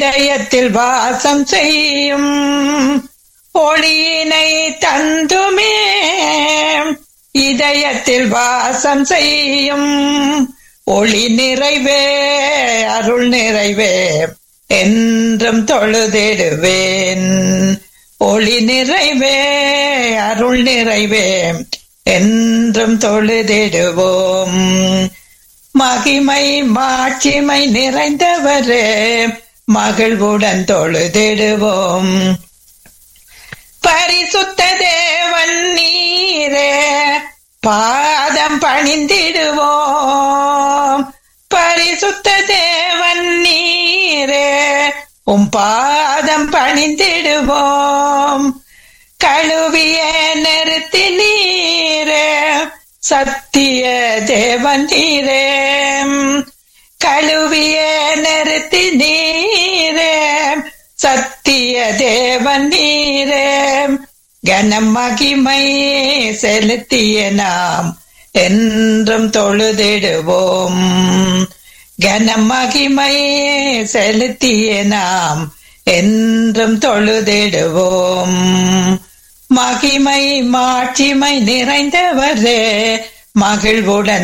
இதயத்தில் வாசம் செய்யும் ஒளியினை தந்துமே இதயத்தில் வாசம் செய்யும் ஒளி நிறைவே அருள் நிறைவே என்றும் தொழுதிடுவேன் ஒளி நிறைவே அருள் நிறைவே என்றும் தொழுதிடுவோம் மகிமை மாட்சிமை நிறைந்தவரே மகிழ்வுடன் தொழுதிடுவோம் பரிசுத்த தேவன் நீரே பாதம் பணிந்திடுவோம் பரிசுத்த தேவன் நீரே உம் பாதம் பணிந்திடுவோம் கழுவிய நிறுத்தி நீரே சத்திய தேவன் நீரே கழுவிய நிறுத்தி நீரே சத்திய தேவன் நீரே கனம் மகிமை செலுத்திய நாம் என்றும் தொழுதிடுவோம் கனம் மகிமை செலுத்திய நாம் என்றும் தொழுதிடுவோம் மகிமை மாட்சிமை நிறைந்தவரே மகிழ்வுடன்